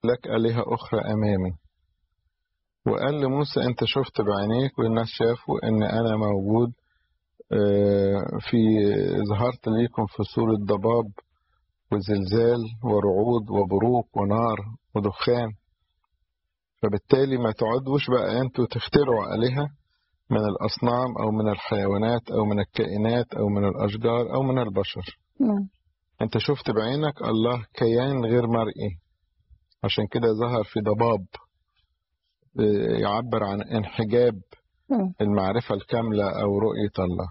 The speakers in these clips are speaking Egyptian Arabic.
لك آلهة أخرى أمامي وقال لموسى أنت شفت بعينيك والناس شافوا أن أنا موجود في ظهرت ليكم في صورة ضباب وزلزال ورعود وبروق ونار ودخان فبالتالي ما تقعدوش بقى أنتوا تخترعوا آلهة من الأصنام أو من الحيوانات أو من الكائنات أو من الأشجار أو من البشر مم. أنت شفت بعينك الله كيان غير مرئي عشان كده ظهر في ضباب يعبر عن انحجاب مم. المعرفة الكاملة أو رؤية الله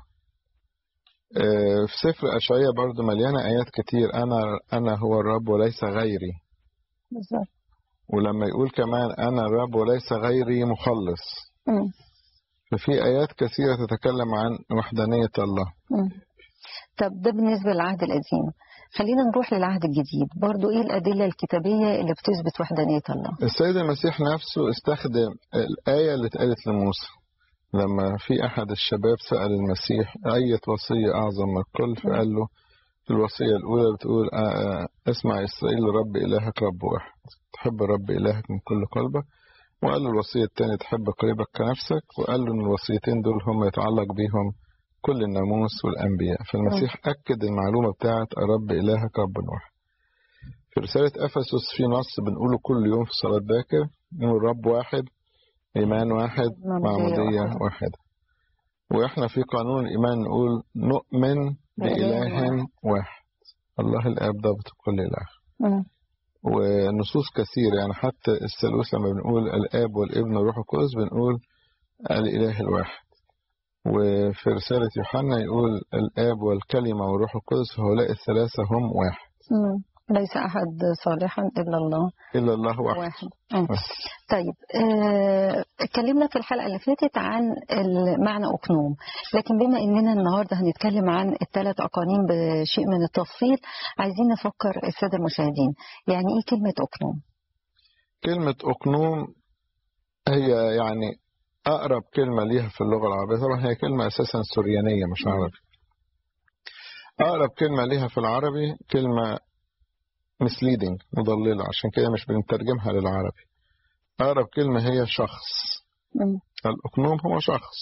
في سفر أشعية برضو مليانة آيات كتير أنا أنا هو الرب وليس غيري بالظبط ولما يقول كمان أنا الرب وليس غيري مخلص مم. ففي آيات كثيرة تتكلم عن وحدانية الله مم. طب ده بالنسبة للعهد القديم خلينا نروح للعهد الجديد برضو ايه الأدلة الكتابية اللي بتثبت وحدانية الله السيد المسيح نفسه استخدم الآية اللي اتقالت لموسى لما في أحد الشباب سأل المسيح أية وصية أعظم من الكل فقال له الوصية الأولى بتقول آه، اسمع إسرائيل رب إلهك رب واحد تحب رب إلهك من كل قلبك وقال له الوصية الثانية تحب قريبك كنفسك وقال له إن الوصيتين دول هم يتعلق بيهم كل الناموس والأنبياء فالمسيح أكد المعلومة بتاعت رب إلهك رب واحد في رسالة أفسس في نص بنقوله كل يوم في صلاة باكر نقول رب واحد إيمان واحد معمودية معمودية واحدة. واحدة وإحنا في قانون الإيمان نقول نؤمن بإله واحد الله الآب ضابط كل إله مم. ونصوص كثيرة يعني حتى الثالوث لما بنقول الآب والابن والروح القدس بنقول الإله الواحد وفي رسالة يوحنا يقول الآب والكلمة والروح القدس هؤلاء الثلاثة هم واحد مم. ليس أحد صالحا إلا الله إلا الله واحد واحد مم. طيب آه، اتكلمنا في الحلقة اللي فاتت عن معنى أقنوم لكن بما أننا النهاردة هنتكلم عن الثلاث أقانيم بشيء من التفصيل عايزين نفكر السادة المشاهدين يعني إيه كلمة أقنوم؟ كلمة أقنوم هي يعني أقرب كلمة ليها في اللغة العربية طبعا هي كلمة أساسا سريانية مش عربي أقرب كلمة ليها في العربي كلمة misleading مضللة عشان كده مش بنترجمها للعربي أقرب كلمة هي شخص مم. الأقنوم هو شخص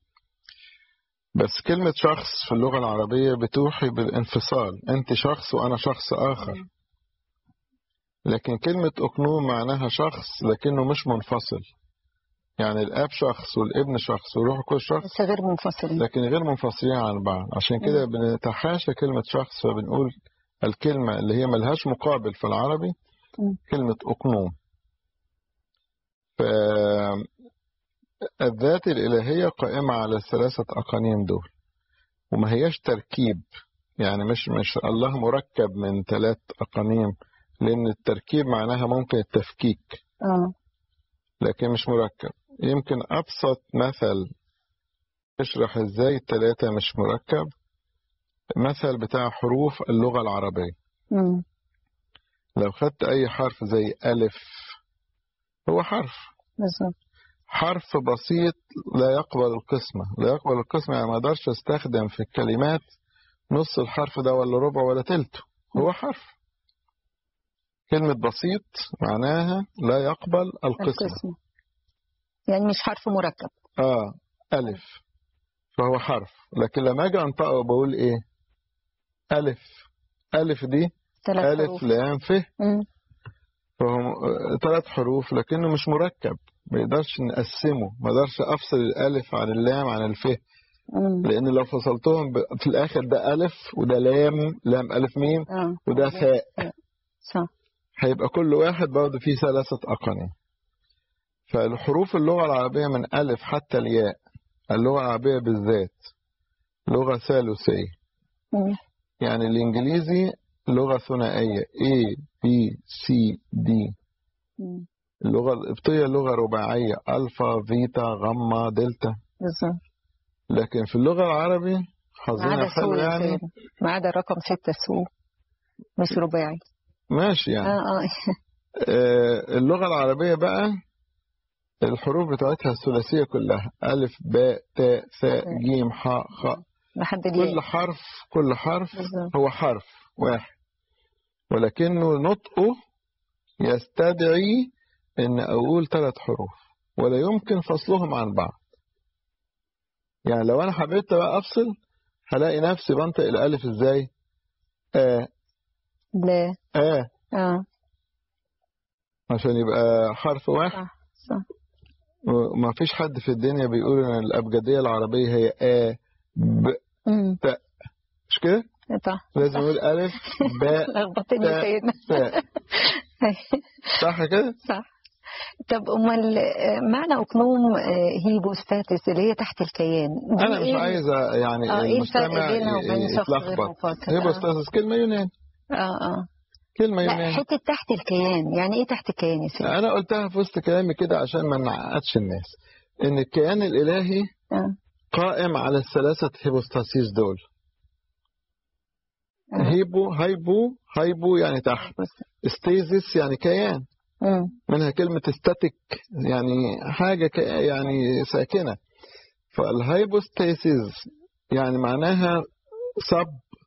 بس كلمة شخص في اللغة العربية بتوحي بالانفصال أنت شخص وأنا شخص آخر لكن كلمة أقنوم معناها شخص لكنه مش منفصل يعني الآب شخص والابن شخص والروح القدس شخص بس غير منفصلين لكن غير منفصلين عن بعض عشان كده بنتحاشى كلمة شخص فبنقول الكلمة اللي هي ملهاش مقابل في العربي مم. كلمة أقنوم فالذات الإلهية قائمة على الثلاثة أقانيم دول وما هياش تركيب يعني مش مش الله مركب من ثلاث أقانيم لأن التركيب معناها ممكن التفكيك آه. لكن مش مركب يمكن أبسط مثل يشرح إزاي التلاتة مش مركب مثل بتاع حروف اللغة العربية مم. لو خدت أي حرف زي ألف هو حرف بالظبط حرف بسيط لا يقبل القسمة لا يقبل القسمة يعني ما أقدرش أستخدم في الكلمات نص الحرف ده ولا ربع ولا تلته هو حرف كلمة بسيط معناها لا يقبل القسمة القسم يعني مش حرف مركب آه ألف فهو حرف لكن لما أجي أنطقه بقول إيه ألف ألف دي ثلاث ألف حروف لام ف مم. فهم ثلاث حروف لكنه مش مركب ما يقدرش نقسمه ما اقدرش افصل الالف عن اللام عن الف مم. لان لو فصلتهم ب- في الاخر ده الف وده لام لام الف ميم آه. وده فاء صح هيبقى كل واحد برضه فيه ثلاثة أقانيم فالحروف اللغة العربية من ألف حتى الياء اللغة العربية بالذات لغة ثالثية مم. يعني الإنجليزي لغة ثنائية A B C D مم. اللغة القبطية لغة رباعية ألفا فيتا غاما دلتا بالظبط لكن في اللغة العربي ما حظنا عدا حلو سو يا يعني سيدي. ما عدا رقم ستة سو مش رباعي ماشي يعني اه اه آه، اللغة العربية بقى الحروف بتاعتها الثلاثية كلها ألف باء تاء ثاء جيم حاء خاء لحد كل الياء حرف كل حرف بالظبط. هو حرف واحد ولكنه نطقه يستدعي ان اقول ثلاث حروف ولا يمكن فصلهم عن بعض يعني لو انا حبيت بقى افصل هلاقي نفسي بنطق الالف ازاي آه لا آه اه عشان يبقى حرف واحد صح صح وما فيش حد في الدنيا بيقول ان الابجديه العربيه هي آ ب امم مش كده صح لازم يقول الف باء لخبطتني تاء، سيدنا تاء صح كده صح طب امال آه، معنى اقنوم آه، هيبوستاتس اللي هي تحت الكيان دي انا مش إيه؟ عايز يعني اه ايه المستمع الفرق بينها وبين ي- شخص غير يتلخبط مفكر هيبوستاسيس كلمه يوناني اه اه كلمه لا يوناني حته تحت الكيان يعني ايه تحت الكيان يا سيدي انا قلتها في وسط كلامي كده عشان ما نعقدش الناس ان الكيان الالهي اه قائم على الثلاثه هيبوستاسيس دول آه. هيبو هايبو هايبو يعني تحت بص. ستيزيس يعني كيان مم. منها كلمة استاتيك يعني حاجة ك... يعني ساكنة فالهايبوستاسيس يعني معناها سب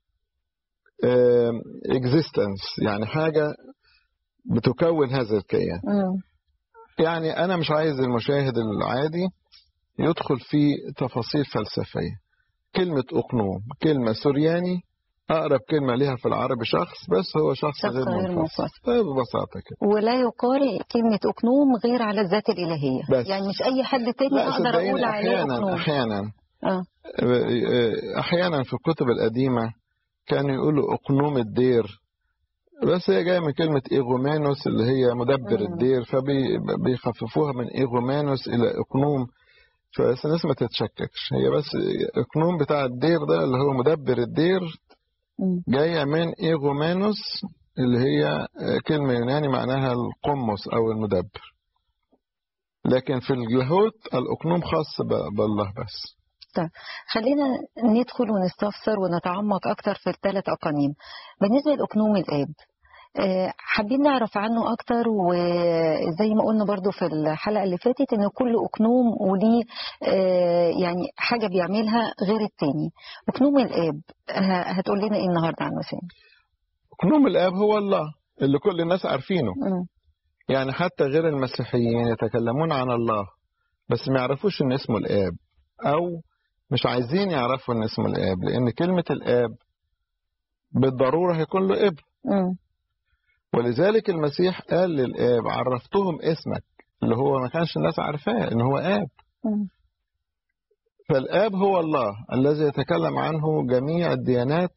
اكزيستنس يعني حاجة بتكون هذا الكيان مم. يعني أنا مش عايز المشاهد العادي يدخل في تفاصيل فلسفية كلمة أقنوم كلمة سورياني أقرب كلمة ليها في العربي شخص بس هو شخص شخص غير غير منفصل منفصل. طيب ببساطة كده ولا يقال كلمة أقنوم غير على الذات الإلهية بس. يعني مش أي حد تاني لا أقدر صدقيني أقول عليه أحيانا أقنوم أحيانا آه. احيانا في الكتب القديمه كانوا يقولوا اقنوم الدير بس هي جايه من كلمه ايغومانوس اللي هي مدبر مم. الدير فبيخففوها من ايغومانوس الى اقنوم فبس الناس ما تتشككش هي بس اقنوم بتاع الدير ده اللي هو مدبر الدير مم. جايه من ايغومانوس اللي هي كلمه يوناني معناها القمص او المدبر لكن في اللاهوت الاقنوم خاص ب- بالله بس طيب خلينا ندخل ونستفسر ونتعمق أكتر في الثلاث أقانيم بالنسبة لأقنوم الآب آه، حابين نعرف عنه أكتر وزي ما قلنا برضو في الحلقة اللي فاتت إن كل أقنوم وليه آه، يعني حاجة بيعملها غير التاني أقنوم الآب ه- هتقول لنا إيه النهاردة عنه سامي اقنوم الاب هو الله اللي كل الناس عارفينه مم. يعني حتى غير المسيحيين يتكلمون عن الله بس ما يعرفوش ان اسمه الاب او مش عايزين يعرفوا ان اسمه الاب لان كلمة الاب بالضرورة هيكون له ابن مم. ولذلك المسيح قال للاب عرفتهم اسمك اللي هو ما كانش الناس عارفاه ان هو اب مم. فالاب هو الله الذي يتكلم عنه جميع الديانات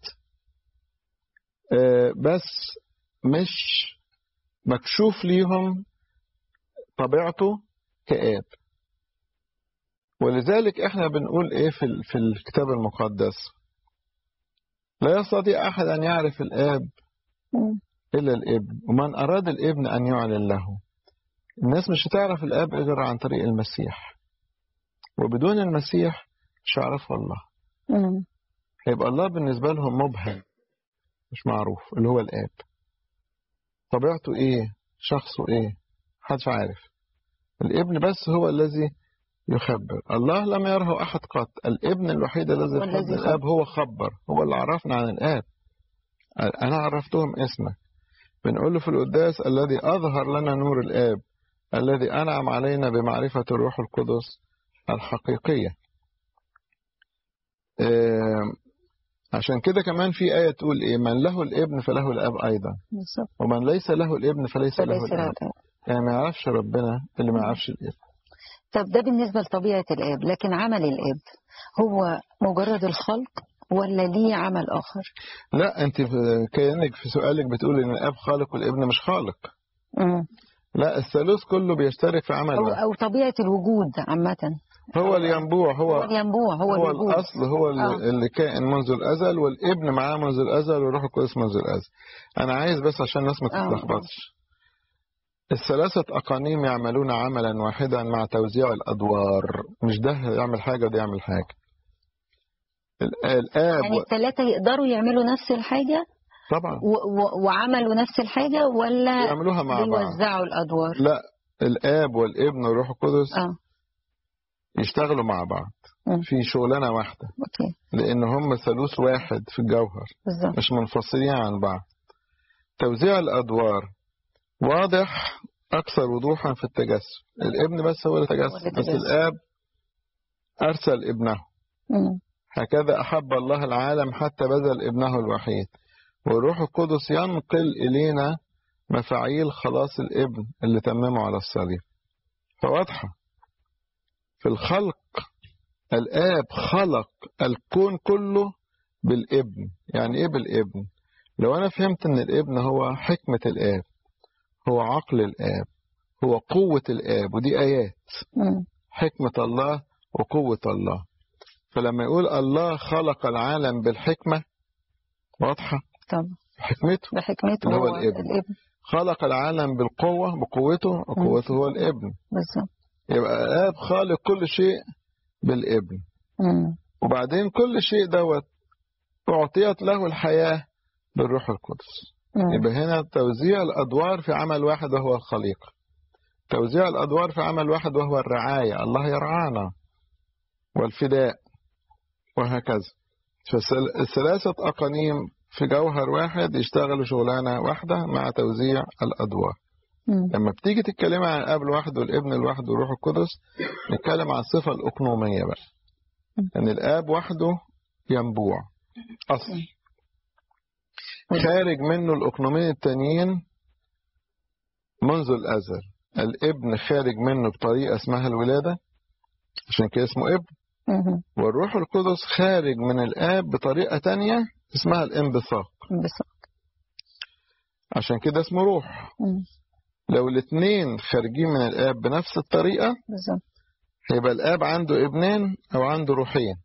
آه، بس مش مكشوف ليهم طبيعته كآب ولذلك احنا بنقول ايه في ال- في الكتاب المقدس لا يستطيع احد ان يعرف الاب مم. الا الابن ومن اراد الابن ان يعلن له الناس مش هتعرف الاب غير عن طريق المسيح وبدون المسيح مش هيعرفوا الله مم. هيبقى الله بالنسبة لهم مبهم مش معروف اللي هو الآب طبيعته إيه شخصه إيه محدش عارف الابن بس هو الذي يخبر الله لم يره أحد قط الابن الوحيد الذي والذي خبر الآب هو خبر هو اللي عرفنا عن الآب أنا عرفتهم اسمك بنقول له في القداس الذي أظهر لنا نور الآب الذي أنعم علينا بمعرفة الروح القدس الحقيقية آم، عشان كده كمان في آية تقول إيه من له الابن فله الآب أيضا بالظبط ومن ليس له الابن فليس له فليس الآب له يعني ما يعرفش ربنا اللي ما يعرفش الابن طب ده بالنسبة لطبيعة الآب لكن عمل الآب هو مجرد الخلق ولا ليه عمل آخر لا أنت في- كأنك في سؤالك بتقول إن الآب خالق والابن مش خالق مم. لا الثالوث كله بيشترك في عمل أو, واحد أو طبيعة الوجود عامة هو الينبوع هو هو الينبوع هو, هو الوجود الأصل هو اللي, آه. اللي كائن منذ الأزل والابن معاه منذ الأزل والروح القدس منذ الأزل أنا عايز بس عشان الناس ما آه. تتلخبطش الثلاثة أقانيم يعملون عملا واحدا مع توزيع الأدوار مش ده يعمل حاجة وده يعمل حاجة ال- الآب يعني و- الثلاثة يقدروا يعملوا نفس الحاجة طبعا و و وعملوا نفس الحاجة ولا يعملوها مع بعض بيوزعوا الأدوار لا الآب والابن والروح القدس اه يشتغلوا مع بعض مم. في شغلانة واحدة اوكي لأن هم ثالوث واحد في الجوهر بالظبط مش منفصلين عن بعض توزيع الأدوار واضح أكثر وضوحا في التجسد الابن بس هو اللي هو تجسد اللي بس تجسد. الآب أرسل ابنه مم. هكذا أحب الله العالم حتى بذل ابنه الوحيد والروح القدس ينقل إلينا مفاعيل خلاص الابن اللي تممه على الصليب فواضحة في الخلق الآب خلق الكون كله بالابن يعني إيه بالابن لو أنا فهمت أن الابن هو حكمة الآب هو عقل الآب هو قوة الآب ودي آيات مم. حكمة الله وقوة الله فلما يقول الله خلق العالم بالحكمة واضحة طبعا حكمته بحكمته اللي هو هو الابن. الابن خلق العالم بالقوة بقوته وقوته هو الابن بالظبط يبقى الآب خالق كل شيء بالابن مم. وبعدين كل شيء دوت أعطيت له الحياة بالروح القدس مم. يبقى هنا توزيع الأدوار في عمل واحد وهو الخليقة توزيع الأدوار في عمل واحد وهو الرعاية الله يرعانا والفداء وهكذا فالثلاثة أقانيم في جوهر واحد يشتغلوا شغلانة واحدة مع توزيع الأدوار مم. لما بتيجي تتكلمي عن الاب لوحده والابن لوحده والروح القدس نتكلم عن الصفه الاقنوميه بقى ان الاب وحده ينبوع اصل خارج منه الاقنومين التانيين منذ الازل الابن خارج منه بطريقه اسمها الولاده عشان كده اسمه ابن مم. والروح القدس خارج من الاب بطريقه تانية اسمها الانبثاق بالظبط عشان كده اسمه روح مم. لو الاثنين خارجين من الاب بنفس الطريقه بالظبط هيبقى الاب عنده ابنين او عنده روحين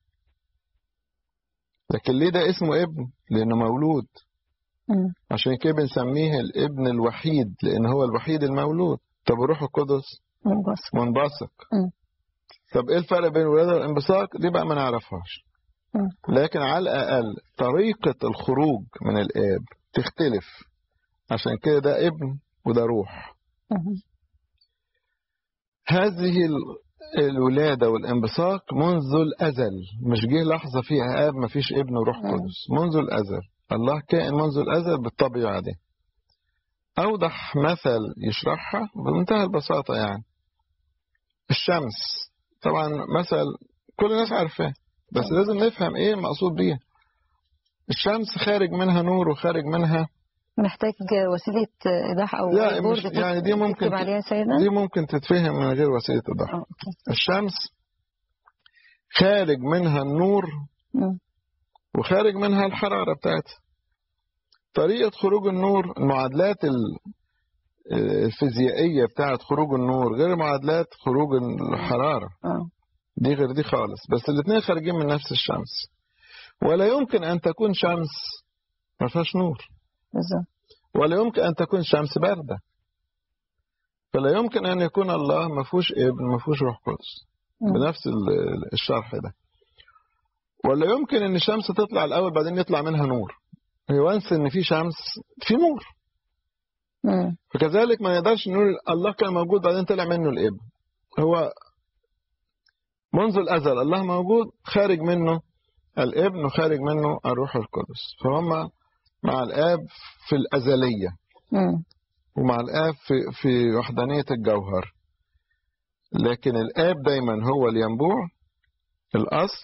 لكن ليه ده اسمه ابن لانه مولود مم. عشان كده بنسميه الابن الوحيد لان هو الوحيد المولود طب الروح القدس منبسط منبثق مم. طب ايه الفرق بين الولاده والانبثاق دي بقى ما نعرفهاش مم. لكن على الاقل طريقه الخروج من الاب تختلف عشان كده ده ابن وده روح مم. هذه ال- الولادة والانبثاق منذ الأزل مش جه لحظة فيها آب مفيش ابن وروح مم. قدس منذ الأزل الله كائن منذ الأزل بالطبيعة دي أوضح مثل يشرحها بمنتهى البساطة يعني الشمس طبعا مثل كل الناس عارفاه بس طبعا. لازم نفهم ايه المقصود بيه الشمس خارج منها نور وخارج منها محتاج وسيلة إيضاح أو لا، أي مش- بورد يعني دي ممكن تكتب ت- عليها يا سيدنا دي ممكن تتفهم من غير وسيلة إيضاح آه، أوكي. الشمس خارج منها النور مم. وخارج منها الحرارة بتاعتها طريقة خروج النور المعادلات ال- الفيزيائية بتاعت خروج النور غير معادلات خروج الحرارة آه. دي غير دي خالص بس الاثنين خارجين من نفس الشمس ولا يمكن أن تكون شمس ما فيهاش نور بالظبط ولا يمكن أن تكون شمس باردة فلا يمكن أن يكون الله ما فيهوش ابن ما فيهوش روح قدس مم. بنفس ال- الشرح ده ولا يمكن ان الشمس تطلع الاول بعدين يطلع منها نور هي وانس ان في شمس في نور مم. فكذلك ما نقدرش نقول الله كان موجود بعدين طلع منه الابن هو منذ الازل الله موجود خارج منه الابن وخارج منه الروح القدس فهم مع الاب في الازليه مم. ومع الاب في في وحدانيه الجوهر لكن الاب دايما هو الينبوع الاصل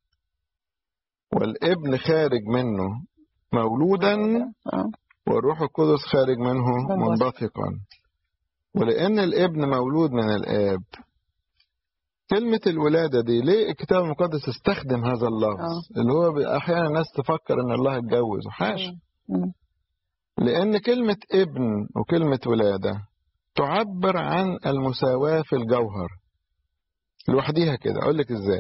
والابن خارج منه مولودا آه. والروح القدس خارج منه منبثق. منبثقا ولأن الابن مولود من الآب كلمة الولادة دي ليه الكتاب المقدس استخدم هذا اللفظ آه. اللي هو بي- أحيانا الناس تفكر إن الله اتجوز حاشا مم. لأن كلمة ابن وكلمة ولادة تعبر عن المساواة في الجوهر لوحديها كده أقول لك إزاي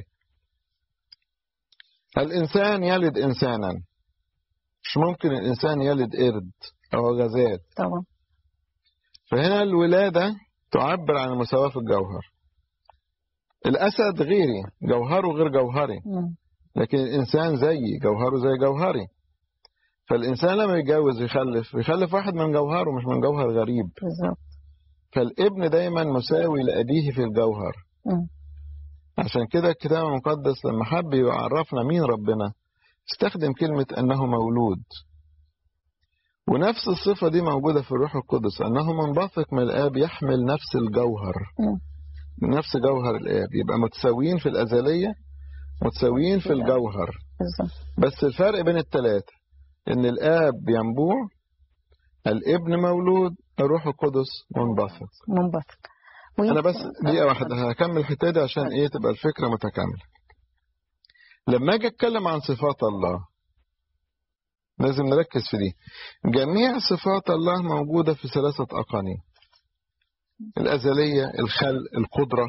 الإنسان يلد إنسانا مش ممكن الإنسان يلد قرد أو غزال طبعا فهنا الولادة تعبر عن المساواة في الجوهر الأسد غيري جوهره غير جوهري مم. لكن الإنسان زيي جوهره زي جوهري فالإنسان لما يتجوز يخلف يخلف واحد من جوهره مش من جوهر غريب بالظبط فالابن دايما مساوي لأبيه في الجوهر مم. عشان كده الكتاب المقدس لما حب يعرفنا مين ربنا استخدم كلمة أنه مولود ونفس الصفة دي موجودة في الروح القدس أنه منبثق من الآب يحمل نفس الجوهر مم. نفس جوهر الآب يبقى متساويين في الأزلية متساويين في الجوهر بالظبط بس الفرق بين الثلاثة إن الآب ينبوع الابن مولود الروح القدس منبثق منبثق أنا بس ويمكن- دقيقة واحدة هكمل الحتة دي عشان إيه تبقى الفكرة متكاملة لما أجي أتكلم عن صفات الله لازم نركز في دي جميع صفات الله موجودة في ثلاثة أقانيم الأزلية الخلق القدرة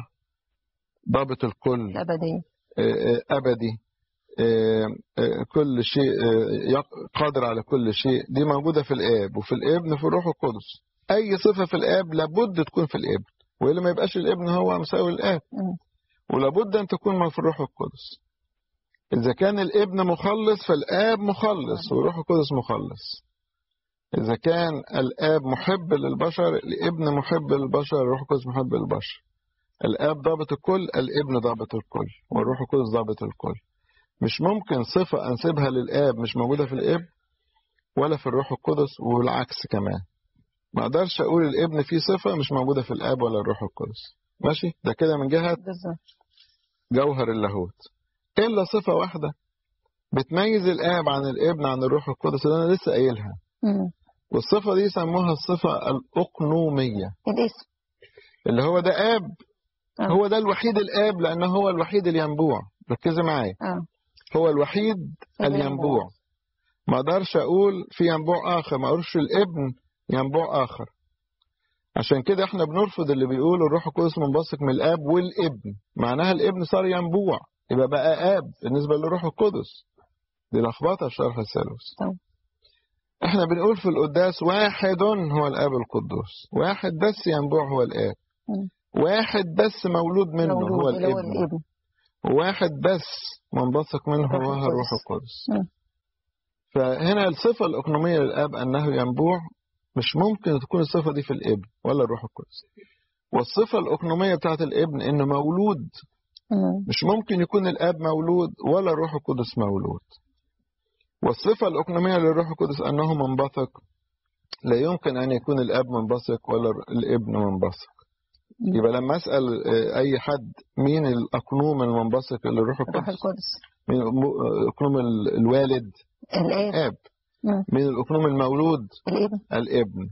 ضابط الكل الأبدية آه، آه، أبدي آه، آه، كل شيء آه، يق- قادر على كل شيء دي موجودة في الآب وفي الابن في الروح القدس أي صفة في الآب لابد تكون في الابن وإلا ما يبقاش الابن هو مساوي الآب مم. ولابد أن تكون في الروح القدس إذا كان الابن مخلص فالآب مخلص والروح القدس مخلص إذا كان الآب محب للبشر الابن محب للبشر الروح القدس محب للبشر الآب ضابط الكل الابن ضابط الكل والروح القدس ضابط الكل مش ممكن صفة أنسبها للآب مش موجودة في الابن ولا في الروح القدس والعكس كمان ما أقدرش أقول الابن فيه صفة مش موجودة في الآب ولا الروح القدس ماشي ده كده من جهة بالظبط جوهر اللاهوت إلا صفة واحدة بتميز الآب عن الابن عن الروح القدس اللي أنا لسه قايلها مم. والصفة دي سموها الصفة الأقنومية الاسم اللي هو ده آب آه. هو ده الوحيد الآب لأنه هو الوحيد الينبوع ركزي معايا اه هو الوحيد الينبوع. الينبوع ما اقدرش اقول في ينبوع اخر ما اقولش الابن ينبوع اخر عشان كده احنا بنرفض اللي بيقولوا الروح القدس منبثق من الاب والابن معناها الابن صار ينبوع يبقى بقى اب بالنسبه للروح القدس دي لخبطه في شرح الثالوث طبعا. احنا بنقول في القداس واحد هو الاب القدوس واحد بس ينبوع هو الاب مم. واحد بس مولود منه هو مولود اللي هو الابن الابن وواحد بس منبثق منه الروح هو القدس. الروح القدس مم. فهنا الصفة الأقنومية للآب أنه ينبوع مش ممكن تكون الصفة دي في الابن ولا الروح القدس والصفة الأقنومية بتاعت الابن إنه مولود مم. مش ممكن يكون الآب مولود ولا الروح القدس مولود والصفة الأقنومية للروح القدس أنه منبثق لا يمكن أن يكون الآب منبثق ولا الابن منبثق يبقى لما أسأل آه، أي حد مين الأقنوم المنبثق للروح الروح القدس القدس مين م- أقنوم ال- الوالد الاب آب مم. مين الأقنوم المولود الابن الابن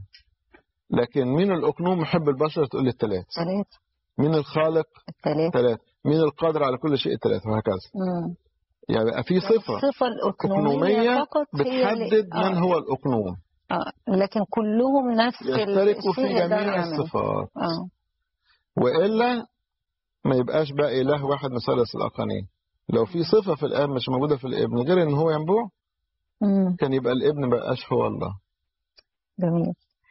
لكن مين الأقنوم محب البشر تقول لي الثلاث ثلاثة مين الخالق الثلاثة ثلاث مين القادر على كل شيء الثلاث وهكذا مم. يعني بقى في صفة الصفة الأقنومية أقنومية فقط هي اللي- بتحدد آه. من هو الأقنوم آه. لكن كلهم نفس يشتركوا في الشيء يقدروا جميع يعملوه. الصفات اه وإلا ما يبقاش بقى إله واحد مثلث الأقانيم لو في صفة في الآب مش موجودة في الابن غير إن هو ينبوع مم. كان يبقى الابن ما بقاش هو الله جميل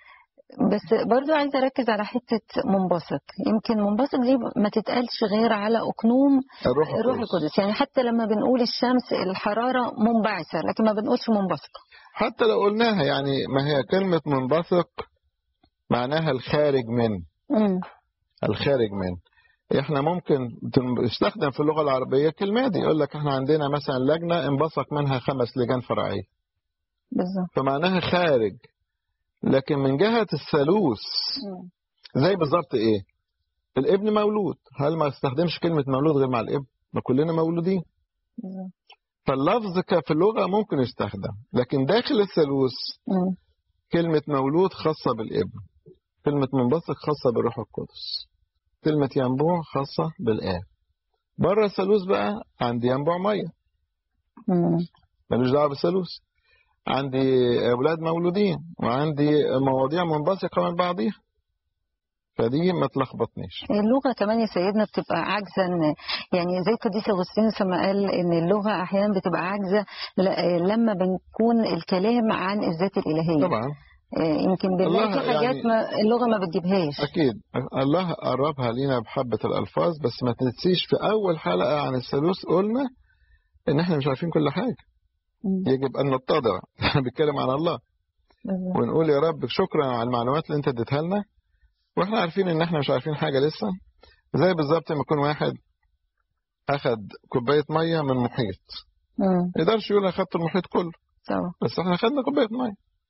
بس برضو عايزة أركز على حتة منبسط يمكن منبسط دي ما تتقالش غير على أقنوم الروح الروح القدس القدس يعني حتى لما بنقول الشمس الحرارة منبعثة لكن ما بنقولش منبثقة حتى لو قلناها يعني ما هي كلمة منبثق معناها الخارج من مم. الخارج من احنا ممكن تستخدم في اللغة العربية كلمة دي يقول لك احنا عندنا مثلا لجنة انبثق منها خمس لجان فرعية بالظبط فمعناها خارج لكن من جهة الثالوث مم. زي بالظبط ايه الابن مولود هل ما استخدمش كلمة مولود غير مع الابن ما كلنا مولودين بالظبط. فاللفظ ك- في اللغة ممكن يستخدم لكن داخل الثالوث مم. كلمة مولود خاصة بالابن كلمة منبثق خاصة بالروح القدس كلمة ينبوع خاصة بالآب بره الثالوث بقى عندي ينبوع مية مم. ملوش دعوة بالثالوث عندي أولاد مولودين وعندي مواضيع منبثقة من بعضيها فدي ما تلخبطنيش اللغة كمان يا سيدنا بتبقى عاجزة إن- يعني زي القديس أغسطينوس لما قال إن اللغة أحيانا بتبقى عاجزة ل- لما بنكون الكلام عن الذات الإلهية طبعا آه، يمكن بنلاقي الله في حاجات يعني- ما اللغة ما بتجيبهاش أكيد الله قربها لينا بحبة الألفاظ بس ما تنسيش في أول حلقة عن الثالوث قلنا إن إحنا مش عارفين كل حاجة مم. يجب أن نتضع إحنا بنتكلم عن الله بالظبط. ونقول يا رب شكرا على المعلومات اللي أنت اديتها لنا وإحنا عارفين إن إحنا مش عارفين حاجة لسه زي بالظبط لما يكون واحد أخد كوباية مية من محيط مم. ما يقدرش يقول أنا خدت المحيط كله طبعا بس إحنا خدنا كوباية مية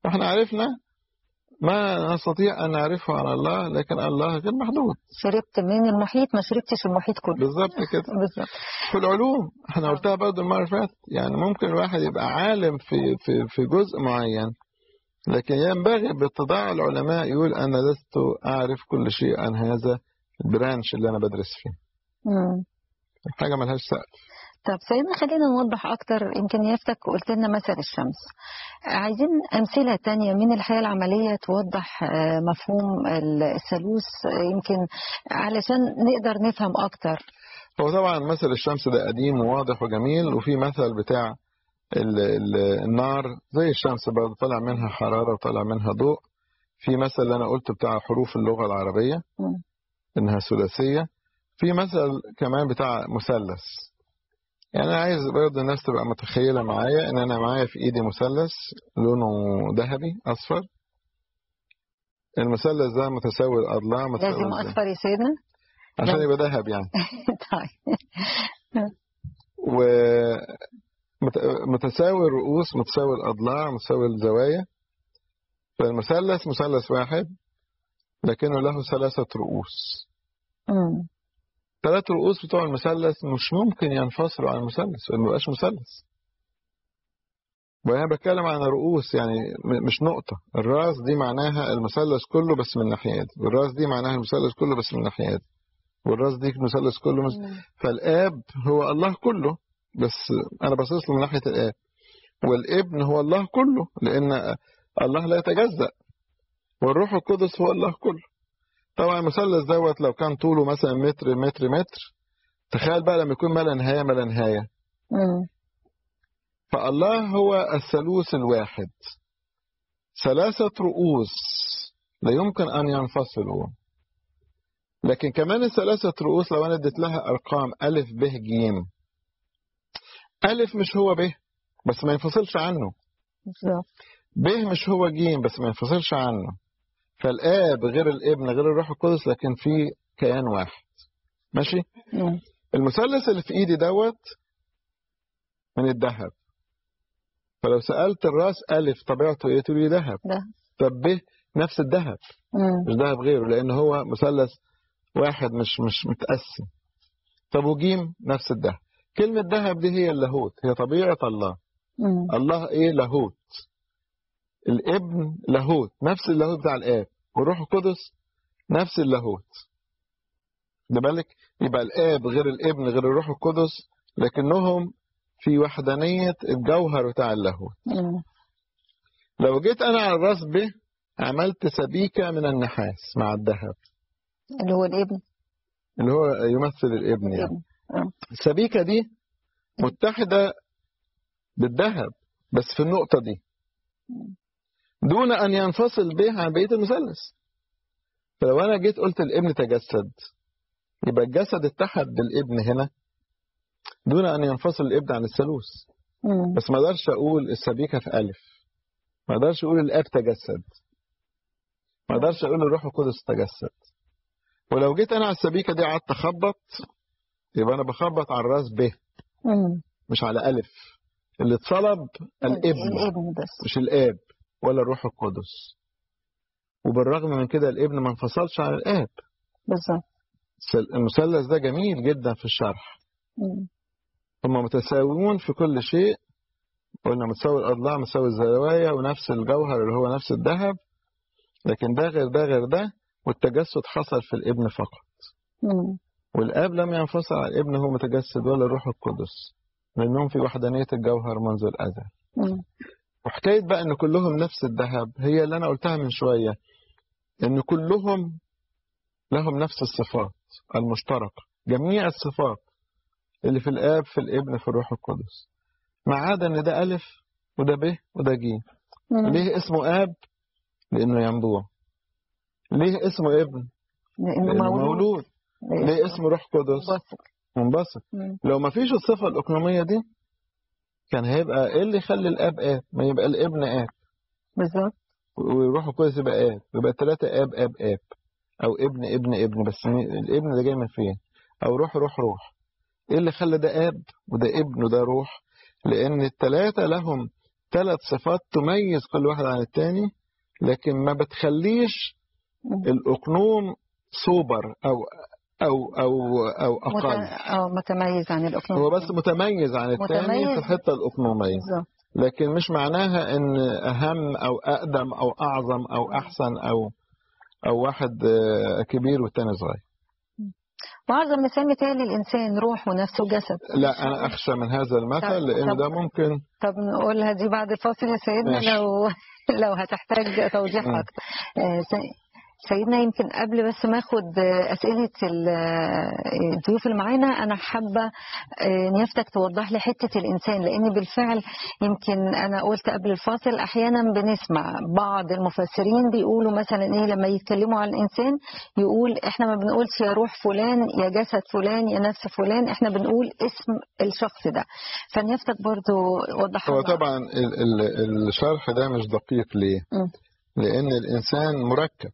احنا عرفنا ما نستطيع أن نعرفه عن الله لكن الله غير محدود شربت من المحيط ما شربتش المحيط كله بالظبط كده بالظبط في العلوم احنا قلتها برضه المرة اللي فاتت يعني ممكن الواحد يبقى عالم في في في جزء معين لكن ينبغي باتضاع العلماء يقول أنا لست أعرف كل شيء عن هذا البرانش اللي أنا بدرس فيه مم. حاجة ملهاش سقف طب سيدنا خلينا نوضح أكتر إمكانياتك قلت لنا مثل الشمس عايزين أمثلة تانية من الحياة العملية توضح آه، مفهوم الثالوث آه، يمكن علشان نقدر نفهم أكتر هو طبعا مثل الشمس ده قديم وواضح وجميل وفي مثل بتاع ال ال النار زي الشمس برضه طالع منها حرارة وطالع منها ضوء في مثل اللي أنا قلته بتاع حروف اللغة العربية مم. إنها ثلاثية في مثل كمان بتاع مثلث يعني أنا عايز برضه الناس تبقى متخيلة معايا إن أنا معايا في إيدي مثلث لونه ذهبي أصفر المثلث ده متساوي الأضلاع متساوي لازم الزي. أصفر يا سيدنا عشان يبقى ذهب يعني طيب ومتساوي الرؤوس متساوي الأضلاع متساوي الزوايا فالمثلث مثلث واحد لكنه له ثلاثة رؤوس مم. ثلاث رؤوس بتوع المثلث مش ممكن ينفصلوا عن المثلث ما يبقاش مثلث وأنا بتكلم عن رؤوس يعني م- مش نقطة الراس دي معناها المثلث كله بس من ناحية دي والراس دي معناها المثلث كله بس من ناحية دي والراس دي المثلث كله مس... مم. فالآب هو الله كله بس أنا باصص له من ناحية الآب والابن هو الله كله لأن الله لا يتجزأ والروح القدس هو الله كله طبعا المثلث دوت لو كان طوله مثلا متر متر متر تخيل بقى لما يكون ما لا نهاية ما لا نهاية مم. فالله هو الثالوث الواحد ثلاثة رؤوس لا يمكن أن ينفصلوا لكن كمان الثلاثة رؤوس لو أنا اديت لها أرقام ألف ب ج ألف مش هو ب بس ما ينفصلش عنه بالظبط ب مش هو ج بس ما ينفصلش عنه فالآب غير الابن غير الروح القدس لكن في كيان واحد ماشي مم. المثلث اللي في ايدي دوت من الذهب فلو سألت الراس ألف طبيعته ايه تقول لي ذهب ده طب ب نفس الذهب مم. مش ذهب غيره لأن هو مثلث واحد مش مش متقسم طب وجيم نفس الذهب كلمة ذهب دي هي اللاهوت هي طبيعة الله مم. الله ايه لاهوت الابن لاهوت نفس اللاهوت بتاع الاب والروح القدس نفس اللاهوت ده بالك يبقى الاب غير الابن غير الروح القدس لكنهم في وحدانية الجوهر بتاع اللاهوت مم. لو جيت انا على الراس ب عملت سبيكة من النحاس مع الذهب اللي هو الابن اللي هو يمثل الابن يعني الابن آه. السبيكة دي متحدة بالذهب بس في النقطة دي دون أن ينفصل به عن بقية المثلث فلو أنا جيت قلت الابن تجسد يبقى الجسد اتحد بالابن هنا دون أن ينفصل الابن عن الثالوث مم. بس ما اقدرش أقول السبيكة في ألف ما اقدرش أقول الآب تجسد ما اقدرش أقول الروح القدس تجسد ولو جيت أنا على السبيكة دي قعدت أخبط يبقى أنا بخبط على الراس ب مم. مش على ألف اللي اتصلب الابن الابن بس مش الآب ولا الروح القدس وبالرغم من كده الابن ما انفصلش عن الآب بالظبط السل- المثلث ده جميل جدا في الشرح مم. هم متساويون في كل شيء قلنا متساوي الأضلاع متساوي الزوايا ونفس الجوهر اللي هو نفس الذهب لكن ده غير ده غير ده والتجسد حصل في الابن فقط مم. والآب لم ينفصل عن الابن هو متجسد ولا الروح القدس لأنهم في وحدانية الجوهر منذ الأزل مم. وحكاية بقى إن كلهم نفس الذهب هي اللي أنا قلتها من شوية إن كلهم لهم نفس الصفات المشتركة جميع الصفات اللي في الآب في الابن في الروح القدس ما عدا إن ده ألف وده ب وده ج مم. ليه اسمه آب؟ لأنه ينبوع ليه اسمه ابن؟ لانه لأنه مولود مولود ليه اسمه روح قدس؟ منبسط. منبسط مم. لو ما فيش الصفة الأقنومية دي كان هيبقى إيه اللي يخلي الآب آب؟ ما يبقى الابن آب بالظبط ويروح القدس يبقى آب يبقى الثلاثة آب آب آب أو ابن ابن ابن بس الابن ده جاي من فين؟ أو روح روح روح إيه اللي خلى ده آب وده ابن وده روح؟ لأن الثلاثة لهم ثلاث صفات تميز كل واحد عن التاني لكن ما بتخليش الأقنوم سوبر أو أو أو أو مت- أقل اه متميز عن الأقنوم هو بس متميز عن التاني متميز. في الحتة الأقنومية بالظبط لكن مش معناها ان اهم او اقدم او اعظم او احسن او او واحد آه، كبير والتاني صغير وأعظم مثال مثال الإنسان روح ونفس وجسد لا انا اخشى من هذا المثل طب- لان طب- ده ممكن طب نقولها دي بعد الفاصل يا سيدنا ماشي. لو لو هتحتاج توضيح مم. أكتر آه، سي- سيدنا يمكن قبل بس ما اخد آه، أسئلة ال- آه، الضيوف اللي معانا أنا حابة آه، نيافتك توضح لي حتة الإنسان لأن بالفعل يمكن أنا قلت قبل الفاصل أحيانا بنسمع بعض المفسرين بيقولوا مثلا إيه لما يتكلموا عن الإنسان يقول إحنا ما بنقولش يا روح فلان يا جسد فلان يا نفس فلان إحنا بنقول اسم الشخص ده فنيافتك برضو وضحها هو لنا. طبعا ال- ال- الشرح ده مش دقيق ليه مم. لان الانسان مركب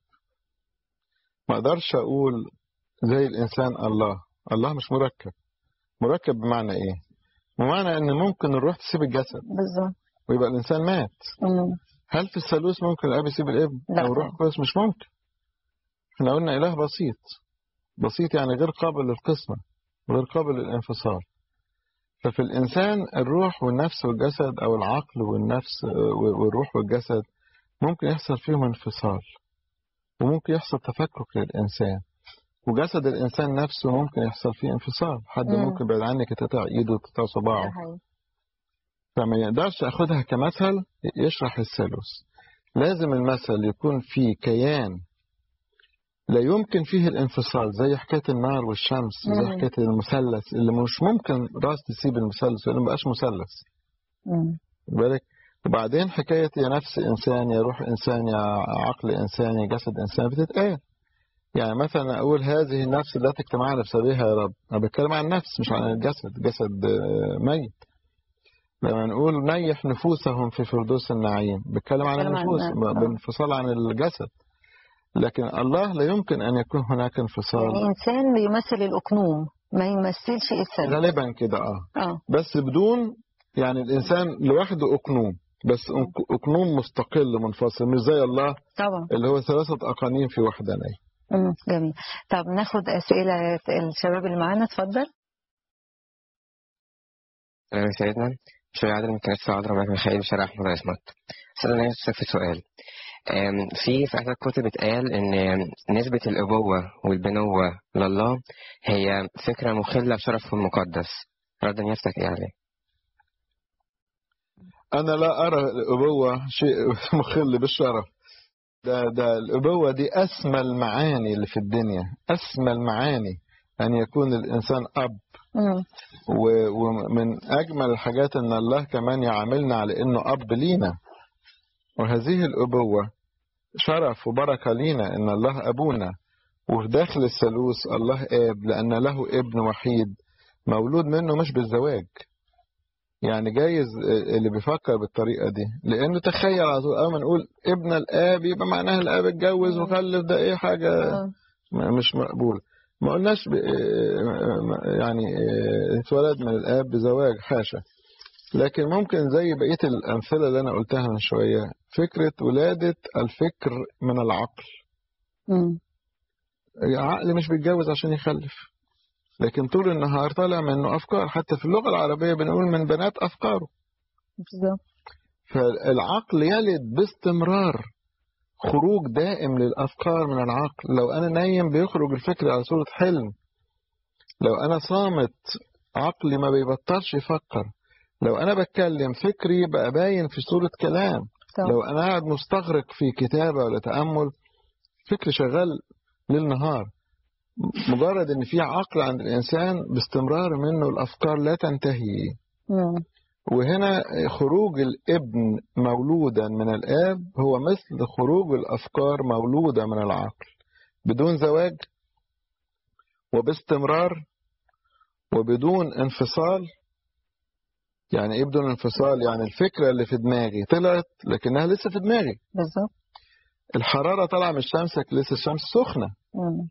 ما اقدرش اقول زي الانسان الله الله مش مركب مركب بمعنى ايه بمعنى ان ممكن الروح تسيب الجسد بالظبط ويبقى الانسان مات مم. هل في الثالوث ممكن الاب يسيب الابن لا او الروح طبعا. القدس مش ممكن احنا قلنا اله بسيط بسيط يعني غير قابل للقسمه غير قابل للانفصال ففي الانسان الروح والنفس والجسد او العقل والنفس آه، والروح والجسد ممكن يحصل فيهم انفصال وممكن يحصل تفكك للانسان وجسد الانسان نفسه ممكن يحصل فيه انفصال حد مم. ممكن بعد عنك يتقطع ايده وتقطع ده صباعه حقيقي. فما يقدرش أخدها كمثل يشرح الثالوث لازم المثل يكون فيه كيان لا يمكن فيه الانفصال زي حكاية النار والشمس زي مم. حكاية المثلث اللي مش ممكن راس تسيب المثلث لأنه مبقاش مثلث مم. بالك وبعدين حكاية يا نفس إنسان يا روح إنسان يا عقل إنسان يا جسد إنسان بتتقال يعني مثلا أقول هذه النفس التي اجتمعنا بسببها يا رب أنا بتكلم عن النفس مش عن الجسد جسد آه، ميت لما نقول نيح نفوسهم في فردوس النعيم بتكلم عن بتكلم عن النفوس النفس، آه. بانفصال عن الجسد لكن الله لا يمكن أن يكون هناك انفصال يعني إنسان بيمثل الأقنوم ما يمثلش الثالوث غالبا كده اه اه بس بدون يعني الإنسان لوحده أقنوم بس أق- أقنوم مستقل منفصل مش زي الله طبعا اللي هو ثلاثة أقانيم في وحدانية مم. جميل طب ناخد أسئلة الشباب اللي معانا اتفضل سلام يا سيدنا شوية عادل من كنيسة عذراء ملك ميخائيل شارع أحمد عصمت أستاذ أنا نفسك في سؤال أم، في في أحد الكتب اتقال إن نسبة الأبوة والبنوة لله هي فكرة مخلة بشرفه المقدس ردا يفتك إيه عليه أنا لا أرى الأبوة شيء مخل بالشرف ده ده الأبوة دي أسمى المعاني اللي في الدنيا أسمى المعاني أن يكون الإنسان أب مم. و- ومن أجمل الحاجات أن الله كمان يعاملنا على أنه أب لينا وهذه الأبوة شرف وبركة لينا أن الله أبونا وفي داخل الثالوث الله آب لأن له ابن وحيد مولود منه مش بالزواج يعني جايز اللي بيفكر بالطريقة دي لأنه تخيل على طول أول ما نقول ابن الآب يبقى معناها الآب اتجوز وخلف ده إيه حاجة آه. م- مش مقبول ما قلناش ب... يعني اتولد من الآب بزواج حاشا لكن ممكن زي بقية الأمثلة اللي أنا قلتها من شوية فكرة ولادة الفكر من العقل مم. العقل مش بيتجوز عشان يخلف لكن طول النهار طالع منه أفكار حتى في اللغة العربية بنقول من بنات أفكاره بالظبط فالعقل يلد باستمرار خروج دائم للأفكار من العقل لو أنا نايم بيخرج الفكر على صورة حلم لو أنا صامت عقلي ما بيبطلش يفكر لو أنا بتكلم فكري بقى باين في صورة كلام طبعا. لو أنا قاعد مستغرق في كتابة ولا تأمل فكري شغال ليل نهار مجرد ان في عقل عند الانسان باستمرار منه الافكار لا تنتهي مم. وهنا خروج الابن مولودا من الاب هو مثل خروج الافكار مولوده من العقل بدون زواج وباستمرار وبدون انفصال يعني ايه بدون انفصال يعني الفكره اللي في دماغي طلعت لكنها لسه في دماغي بالظبط الحراره طالعه من الشمس لكن لسه الشمس سخنه مم.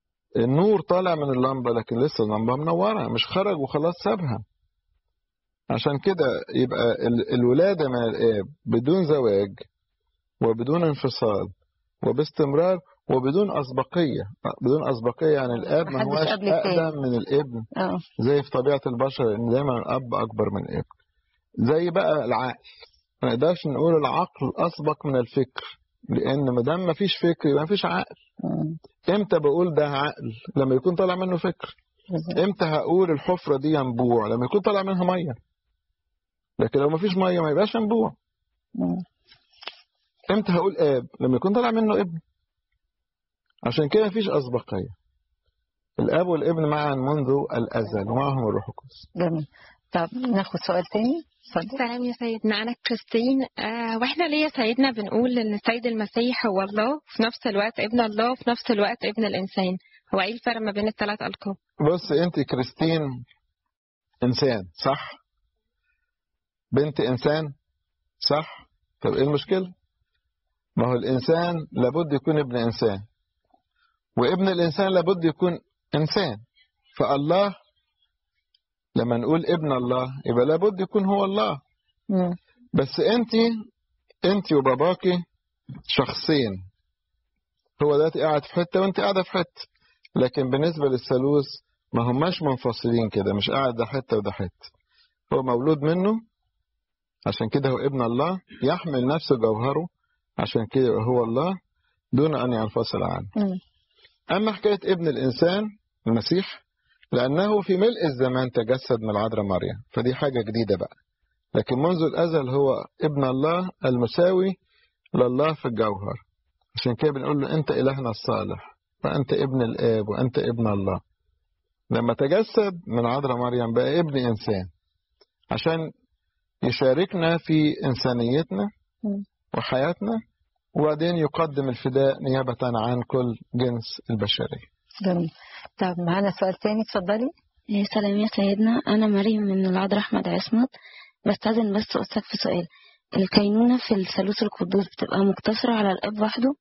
النور طالع من اللمبة لكن لسه اللمبة منورة مش خرج وخلاص سابها عشان كده يبقى ال- الولادة من الآب بدون زواج وبدون انفصال وباستمرار وبدون أسبقية بدون أسبقية يعني الآب ما محدش هواش قبل التاني. أقدم من الابن اه زي في طبيعة البشر إن دايما الأب أكبر من الابن زي بقى العقل ما نقدرش نقول العقل أسبق من الفكر لأن ما دام ما فيش فكر يبقى ما فيش عقل مم. امتى بقول ده عقل لما يكون طالع منه فكر بالظبط. امتى هقول الحفرة دي ينبوع لما يكون طالع منها مية لكن لو ما فيش مية ما يبقاش ينبوع مم. امتى هقول اب لما يكون طالع منه ابن عشان كده مفيش أسبقية الاب والابن معا منذ الازل ومعهم الروح القدس جميل طب ناخد سؤال تاني اتفضل سلام يا سيدنا أنا كريستين آه وإحنا ليه يا سيدنا بنقول إن السيد المسيح هو الله في نفس الوقت ابن الله وفي نفس الوقت ابن الإنسان هو إيه الفرق ما بين الثلاث ألقاب؟ بص انت كريستين انسان صح بنت انسان صح طب ايه المشكلة ما هو الانسان لابد يكون ابن انسان وابن الانسان لابد يكون انسان فالله لما نقول ابن الله يبقى لابد يكون هو الله مم. بس انت انت وباباكي شخصين هو دلوقتي قاعد في حته وانت قاعده في حته لكن بالنسبه للثالوث ما هماش منفصلين كده مش قاعد ده حته وده حته هو مولود منه عشان كده هو ابن الله يحمل نفس جوهره عشان كده هو الله دون ان ينفصل عنه مم. أما حكاية ابن الإنسان المسيح لأنه في ملء الزمان تجسد من العذراء مريم فدي حاجة جديدة بقى لكن منذ الأزل هو ابن الله المساوي لله في الجوهر عشان كده بنقول له أنت إلهنا الصالح وأنت ابن الآب وأنت ابن الله لما تجسد من عذراء مريم بقى ابن إنسان عشان يشاركنا في إنسانيتنا مم. وحياتنا وبعدين يقدم الفداء نيابة عن كل جنس البشرية جميل طب معانا سؤال تاني اتفضلي إيه، سلام يا سيدنا أنا مريم من العذراء أحمد عصمت بستأذن بس أسألك في سؤال الكينونة في الثالوث القدوس بتبقى مقتصرة على الأب وحده؟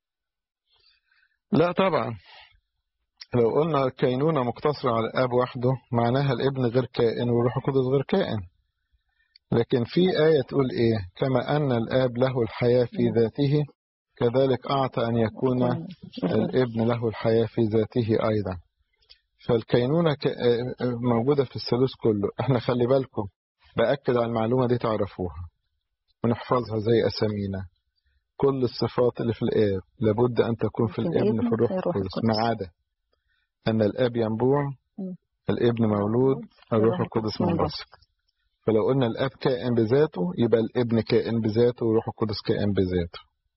لا طبعا لو قلنا الكينونة مقتصرة على الأب وحده معناها الابن غير كائن والروح القدس غير كائن لكن في آية تقول إيه كما أن الآب له الحياة في ذاته كذلك أعطى أن يكون الابن له الحياة في ذاته أيضا فالكينونة ك- آه، آه، موجودة في الثالوث كله احنا خلي بالكم بأكد على المعلومة دي تعرفوها ونحفظها زي أسامينا كل الصفات اللي في الآب لابد أن تكون في في الابن الابن في الروح في الروح القدس القدس. ما عدا أن الآب ينبوع مم. الابن مولود الروح القدس منبثق فلو قلنا الآب كائن بذاته يبقى الابن كائن بذاته والروح القدس كائن بذاته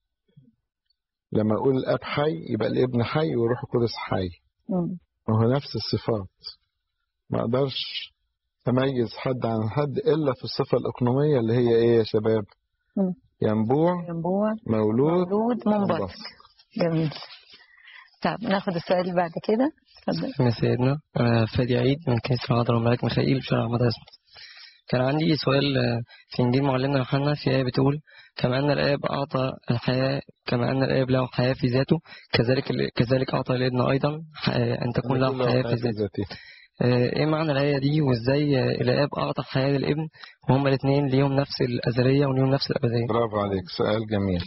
لما أقول الآب حي يبقى الابن حي والروح القدس حي مم. وهو نفس الصفات ما أقدرش أميز حد عن حد إلا في الصفة الإقنومية اللي هي إيه يا شباب مم. ينبوع ينبوع مولود مولود منبثق منبثق. جميل طب ناخد السؤال اللي بعد كده اتفضل يا سيدنا أنا فادي عيد من كنيسة العذراء الملاك ميخائيل في شارع أحمد عصمت كان عندي سؤال آه، في إنجيل معلمنا يوحنا في آية بتقول كما أن الآب أعطى الحياة كما أن الآب له حياة في ذاته كذلك كذلك أعطى الابن أيضا ح- أن تكون له حياة في ذاته ذاته آه، إيه معنى الآية دي وإزاي آه، الآب أعطى الحياة للابن وهما الاثنين ليهم نفس الأزلية وليهم نفس الأبدية برافو عليك سؤال جميل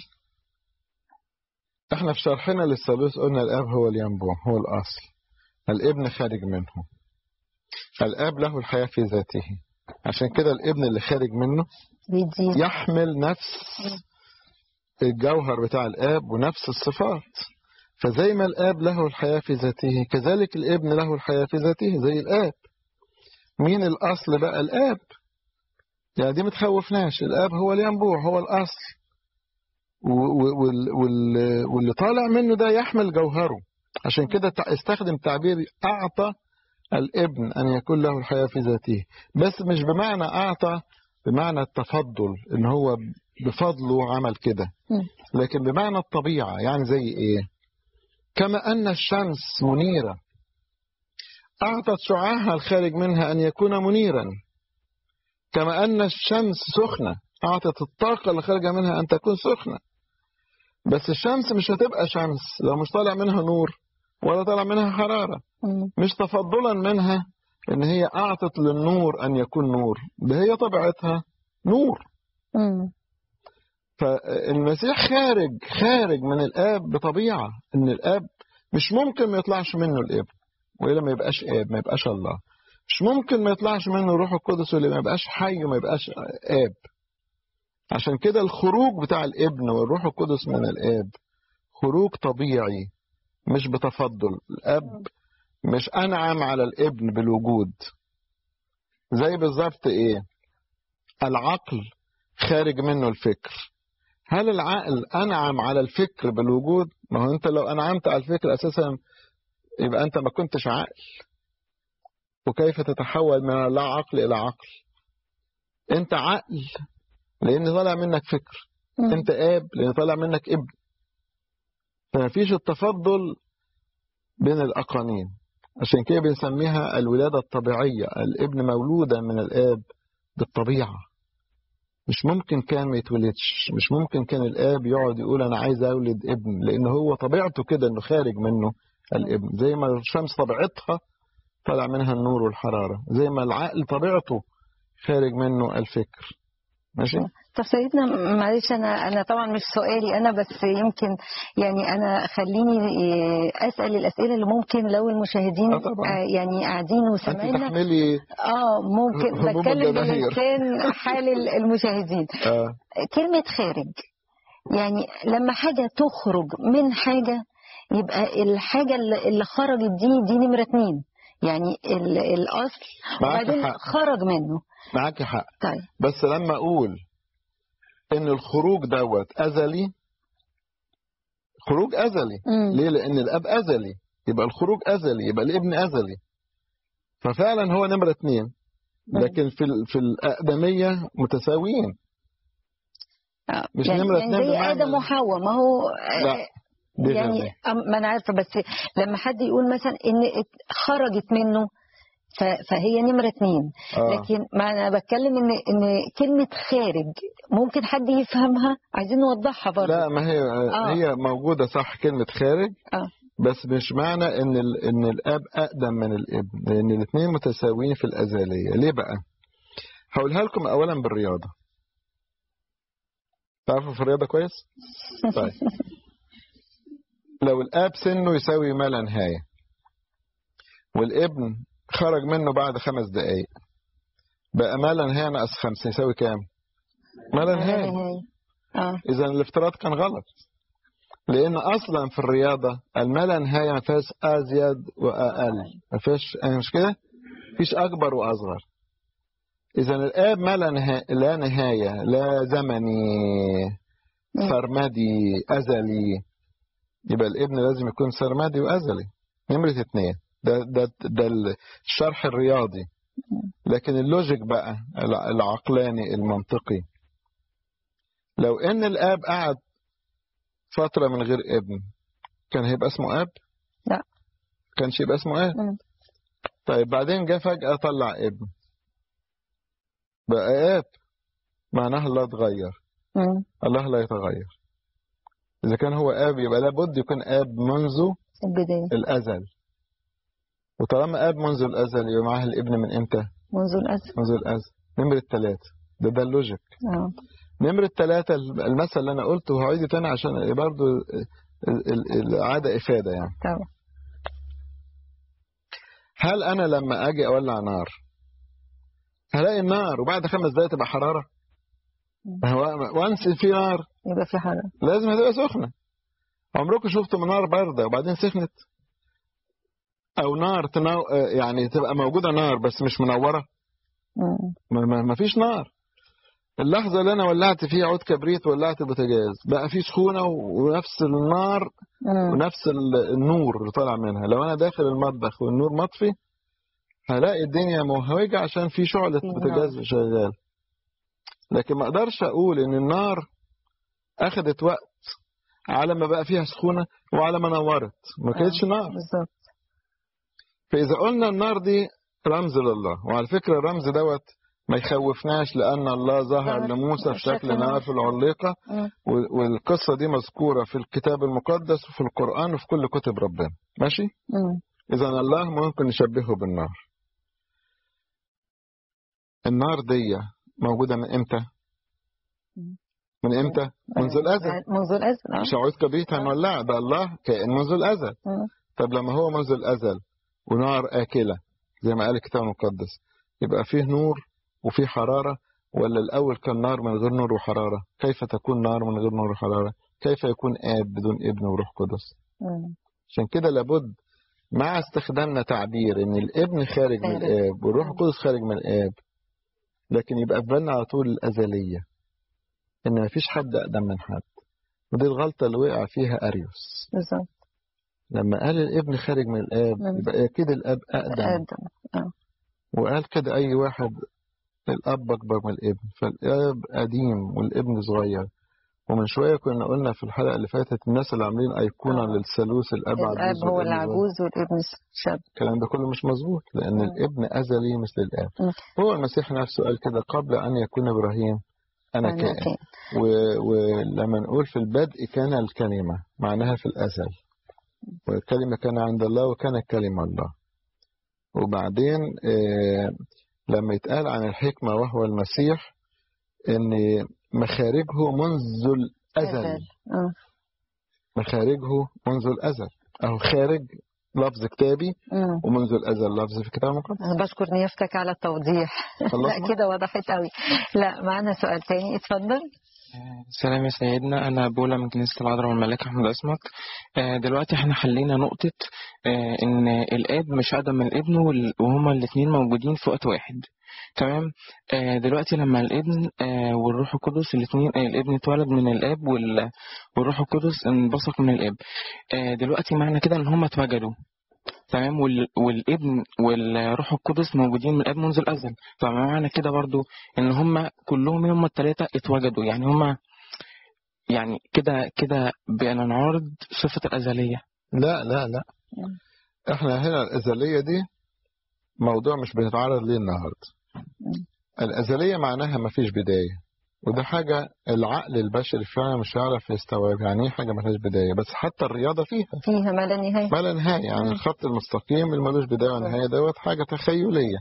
احنا في شرحنا للثالوث قلنا الاب هو الينبوع هو الاصل الابن خارج منه الاب له الحياه في ذاته عشان كده الابن اللي خارج منه بيدي يحمل نفس الجوهر بتاع الاب ونفس الصفات فزي ما الاب له الحياه في ذاته كذلك الابن له الحياه في ذاته زي الاب مين الاصل بقى الاب يعني دي متخوفناش الاب هو الينبوع هو الاصل و- و- وال- وال- واللي طالع منه ده يحمل جوهره عشان كده تع- استخدم تعبير أعطى الابن أن يكون له الحياة في ذاته بس مش بمعنى أعطى بمعنى التفضل إن هو بفضله عمل كده مم. لكن بمعنى الطبيعة يعني زي إيه كما أن الشمس منيرة أعطت شعاعها الخارج منها أن يكون منيرا كما أن الشمس سخنة أعطت الطاقة اللي خارجة منها أن تكون سخنة بس الشمس مش هتبقى شمس لو مش طالع منها نور ولا طالع منها حرارة مم. مش تفضلا منها ان هي اعطت للنور ان يكون نور ده هي طبيعتها نور مم. فالمسيح خارج خارج من الاب بطبيعه ان الاب مش ممكن ما يطلعش منه الابن والا ما يبقاش اب ما يبقاش الله مش ممكن ما يطلعش منه الروح القدس ولا ما يبقاش حي وما يبقاش اب عشان كده الخروج بتاع الابن والروح القدس من الاب خروج طبيعي مش بتفضل الاب مش انعم على الابن بالوجود زي بالظبط ايه العقل خارج منه الفكر هل العقل انعم على الفكر بالوجود ما هو انت لو انعمت على الفكر اساسا يبقى انت ما كنتش عقل وكيف تتحول من لا عقل الى عقل انت عقل لان طالع منك فكر مم. انت اب لان طالع منك ابن فما فيش التفضل بين الاقانيم عشان كده بنسميها الولاده الطبيعيه الابن مولودا من الاب بالطبيعه مش ممكن كان ما يتولدش مش ممكن كان الاب يقعد يقول انا عايز اولد ابن لان هو طبيعته كده انه خارج منه الابن زي ما الشمس طبيعتها طلع منها النور والحراره زي ما العقل طبيعته خارج منه الفكر ماشي طب سيدنا معلش انا انا طبعا مش سؤالي انا بس يمكن يعني انا خليني آه، اسال الاسئله اللي ممكن لو المشاهدين آه طبعا. آه، يعني قاعدين انت وسامعينا تحملي اه ممكن هموم بتكلم الجماهير. بلسان حال المشاهدين آه كلمة خارج يعني لما حاجة تخرج من حاجة يبقى الحاجة اللي اللي خرجت دي دي نمرة اتنين يعني ال- الأصل معاك وبعدين حق. خرج منه معاك حق طيب بس لما اقول ان الخروج دوت ازلي خروج ازلي مم. ليه لان الاب ازلي يبقى الخروج ازلي يبقى الابن ازلي ففعلا هو نمرة اتنين لكن في ال- في الأقدمية متساويين آه، مش يعني, نمرة يعني اتنين زي بمعنى- آدم وحواء ما هو آه، لا دي غير يعني دي. أم- ما أنا عارفة بس لما حد يقول مثلا إن ات- خرجت منه ف- فهي نمرة اتنين آه. لكن ما أنا بتكلم إن إن كلمة خارج ممكن حد يفهمها عايزين نوضحها برضه لا ما هي آه. هي موجودة صح كلمة خارج آه. بس مش معنى ان ال... ان الاب اقدم من الابن لان الاثنين متساويين في الازليه ليه بقى هقولها لكم اولا بالرياضه تعرفوا في الرياضه كويس طيب لو الاب سنه يساوي ما لا نهايه والابن خرج منه بعد خمس دقائق بقى ما لا نهايه ناقص خمسه يساوي كام ما لا نهايه نهاية. اه اذا الافتراض كان غلط لان اصلا في الرياضه الما لا نهايه ما فيهاش ازيد واقل ما فيهاش مش كده فيش اكبر واصغر اذا الاب ما لا نهايه لا نهايه لا زمني سرمدي ازلي يبقى الابن لازم يكون سرمدي وازلي نمره اتنين ده ده ده الشرح الرياضي لكن اللوجيك بقى الع- العقلاني المنطقي لو ان الاب قعد فترة من غير ابن كان هيبقى اسمه اب لا. كانش يبقى اسمه اب مم. طيب بعدين جه فجأة طلع ابن بقى اب معناها لا اتغير مم. الله لا يتغير إذا كان هو آب يبقى لابد يكون آب منذ البداية الأزل وطالما آب منذ الأزل يبقى معاه الابن من إمتى؟ منذ الأزل منذ الأزل نمرة ثلاثة ده ده اللوجيك اه نمرة ثلاثة المثل اللي أنا قلته هعيده تاني عشان برضه ال- ال- العادة إفادة يعني طبعا هل أنا لما أجي أولع نار هلاقي النار وبعد خمس دقايق تبقى حرارة ما هو وانس في نار يبقى في حرارة لازم هتبقى سخنة عمركم شفتوا نار باردة وبعدين سخنت أو نار تنو... يعني تبقى موجودة نار بس مش منورة مم. ما, ما, ما فيش نار اللحظة اللي أنا ولعت فيها عود كبريت ولعت البوتاجاز بقى في سخونة و- ونفس النار مم. ونفس ال- النور اللي طالع منها لو أنا داخل المطبخ والنور مطفي هلاقي الدنيا موهوجة عشان في شعلة في بوتاجاز شغال لكن ما اقدرش اقول ان النار اخذت وقت على ما بقى فيها سخونة وعلى ما نورت ما كانتش نار بالظبط فإذا قلنا النار دي رمز لله وعلى فكرة الرمز دوت ما يخوفناش لأن الله ظهر ظهر لموسى في شكل شكل نار. نار في العليقة مم. و- والقصة دي مذكورة في الكتاب المقدس وفي القرآن وفي كل كتب ربنا ماشي مم. إذا الله ممكن نشبهه بالنار النار دي موجودة من امتى من امتى منذ الازل منذ الازل آه. مش عود كبريت هنولع ده الله كائن منذ الازل مم. طب لما هو منذ الازل ونار اكله زي ما قال الكتاب المقدس يبقى فيه نور وفيه حراره ولا الاول كان نار من غير نور وحراره كيف تكون نار من غير نور وحراره كيف يكون اب بدون ابن وروح قدس مم. عشان كده لابد مع استخدامنا تعبير ان الابن خارج من خارج. الاب والروح القدس خارج من الاب لكن يبقى في بالنا على طول الازليه ان مفيش حد اقدم من حد ودي الغلطه اللي وقع فيها اريوس بالظبط لما قال الابن خارج من الاب مم. يبقى اكيد الاب اقدم ادم وقال كده اي واحد الاب اكبر من الابن فالاب قديم والابن صغير ومن شويه كنا قلنا في الحلقه اللي فاتت الناس اللي عاملين ايقونه آه. للثالوث الاب الاب عجوز هو والابن صغير. العجوز والابن شاب الكلام ده كله مش مظبوط لأن مم. الابن أزلي مثل الآب مم. هو المسيح نفسه قال كده قبل أن يكون إبراهيم أنا أنا كائن كائن. و- ولما نقول في البدء كان الكلمة معناها في الأزل والكلمة كان عند الله وكان الكلمة الله وبعدين آه، لما يتقال عن الحكمة وهو المسيح إن مخارجه منذ الأزل آه. مخارجه منذ الأزل أهو خارج لفظ كتابي مم. ومنذ الأزل لفظ في كتاب المقدس أنا بشكر نيافتك على التوضيح لا خلصنا؟ كده وضحت قوي لا معانا سؤال تاني اتفضل سلام يا سيدنا أنا بولا من كنيسة العذراء والملاك أحمد أسمت آه، دلوقتي احنا حلينا نقطة آه، إن الآب مش أقدم من الابن وال- وهما الاتنين موجودين في وقت واحد تمام آه، دلوقتي لما الابن آه، والروح القدس الاتنين آه، الابن اتولد من الآب وال- والروح القدس انبثق من الآب آه، دلوقتي معنى كده إن هما اتوجدوا تمام وال- والابن والروح القدس موجودين من الاب منذ الازل فمعنى كده برضو ان هم كلهم هم الثلاثه اتوجدوا يعني هم يعني كده كده بنعارض صفه الازليه لا لا لا احنا هنا الأزلية دي موضوع مش بنتعرض ليه النهاردة الأزلية معناها ما فيش بداية وده حاجة العقل البشري فعلا مش هيعرف يستوعب يعني ايه حاجة ملهاش بداية بس حتى الرياضة فيها فيها ما لا نهايه ما لا نهاية يعني الخط المستقيم اللي ملوش بداية ونهاية دوت حاجة تخيلية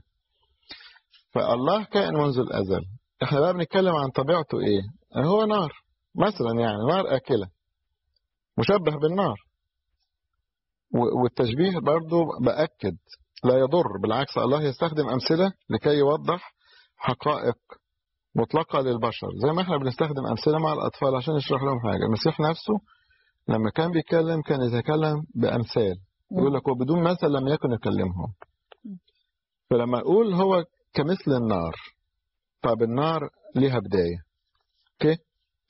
فالله كائن منذ الأزل احنا بقى بنتكلم عن طبيعته ايه هو نار مثلا يعني نار آكلة مشبه بالنار و- والتشبيه برضو بأكد لا يضر بالعكس الله يستخدم أمثلة لكي يوضح حقائق مطلقة للبشر زي ما احنا بنستخدم أمثلة مع الأطفال عشان نشرح لهم حاجة المسيح نفسه لما كان بيتكلم كان يتكلم بأمثال يقول لك وبدون مثل لم يكن يكلمهم فلما نقول هو كمثل النار طب النار ليها بداية اوكي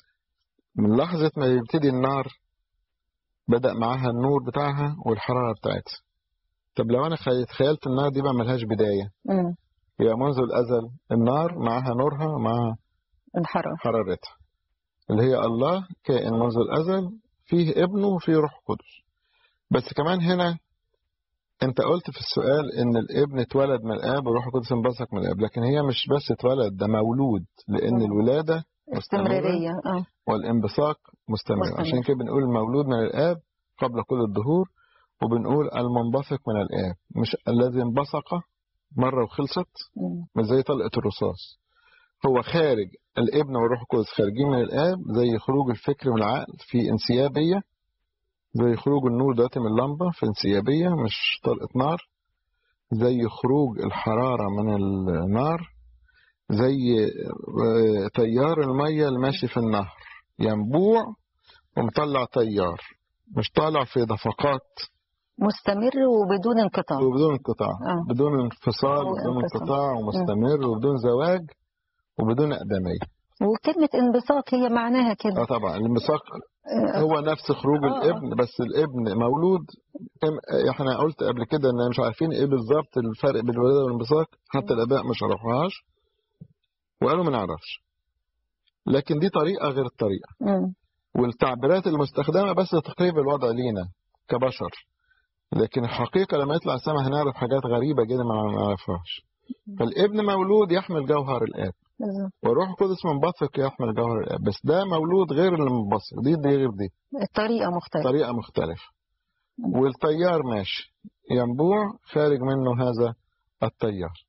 من لحظة ما يبتدي النار بدأ معاها النور بتاعها والحرارة بتاعتها طب لو أنا خي- تخيلت النار دي بقى ملهاش بداية مم. يبقى منذ الأزل النار معاها نورها ومعاها الحرارة حرارتها اللي هي الله كائن منذ الأزل فيه ابنه وفيه روح قدس بس كمان هنا انت قلت في السؤال ان الابن اتولد من الاب والروح القدس انبثق من الاب لكن هي مش بس اتولد ده مولود لان الولاده مستمرة استمرارية اه والانبثاق مستمر مستمر. عشان كده بنقول المولود من الاب قبل كل الدهور وبنقول المنبثق من الاب مش الذي انبثق مره وخلصت مم. مش زي طلقه الرصاص هو خارج الابن والروح القدس خارجين من الاب زي خروج الفكر من العقل في انسيابيه زي خروج النور دلوقتي من اللمبه في انسيابيه مش طلقه نار زي خروج الحراره من النار زي آه، تيار الميه اللي ماشي في النهر ينبوع ومطلع تيار مش طالع في دفقات مستمر وبدون انقطاع وبدون انقطاع آه. بدون انفصال أو وبدون انفصال. انقطاع ومستمر وبدون زواج وبدون أقدمية وكلمة انبساط هي معناها كده اه طبعا الانبثاق آه، هو نفس خروج آه. الابن بس الابن مولود كم- احنا قلت قبل كده ان مش عارفين ايه بالظبط الفرق بين الولاده والانبثاق حتى الاباء ما شرحوهاش وقالوا ما نعرفش لكن دي طريقه غير الطريقه مم. والتعبيرات المستخدمه بس تقريب الوضع لينا كبشر لكن الحقيقه لما يطلع السما هنعرف حاجات غريبه جدا ما نعرفهاش فالابن مولود يحمل جوهر الاب بالظبط. والروح القدس منبثق يحمل جوهر الاب بس ده مولود غير اللي منبثق دي دي غير دي الطريقة مختلفة طريقة مختلفة والتيار ماشي ينبوع خارج منه هذا التيار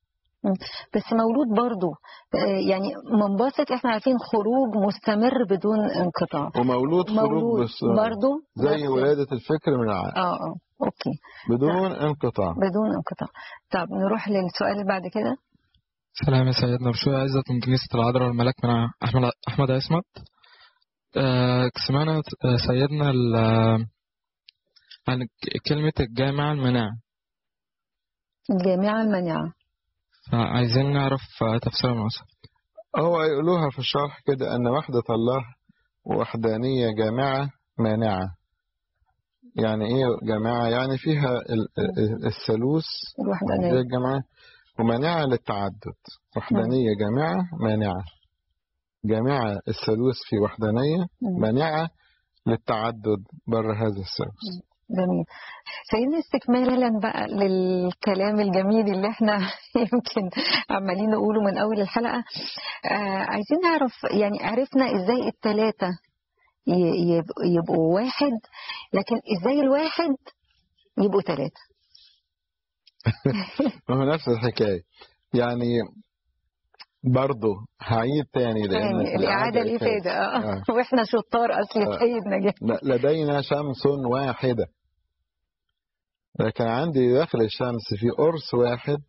بس مولود برضو آه، يعني منبسط احنا عارفين خروج مستمر بدون انقطاع ومولود خروج مولود بس برضو زي نفس- ولادة الفكر من العقل اه اه اوكي بدون انقطاع بدون انقطاع طب نروح للسؤال اللي بعد كده سلام يا سيدنا بشوية عزت من كنيسة العذراء والملاك من أحمد أحمد عصمت آه، سمعنا آه، سيدنا ال- آه، عن ك- كلمة الجامع المناع الجامعة المانعة عايزين نعرف آه، تفسير الموسى هو يقولوها في الشرح كده أن وحدة الله وحدانية جامعة مانعة يعني إيه جامعة يعني فيها ال- ال- الثالوث زي الوحدانية الجامعة ومانعة للتعدد وحدانية جامعة مانعة جامعة الثالوث في وحدانية مم. مانعة للتعدد بره هذا الثالوث جميل سيدنا استكمالا بقى للكلام الجميل اللي احنا يمكن عمالين نقوله من اول الحلقة آه عايزين نعرف يعني عرفنا ازاي التلاتة ي- يبقوا- يبقوا واحد لكن ازاي الواحد يبقوا تلاتة ما هو نفس الحكاية يعني برضه هعيد تاني لأن يعني الإعادة الإفادة آه. اه واحنا شطار أصل آه. سيدنا جه لا لدينا شمس واحدة لكن عندي داخل الشمس في قرص واحد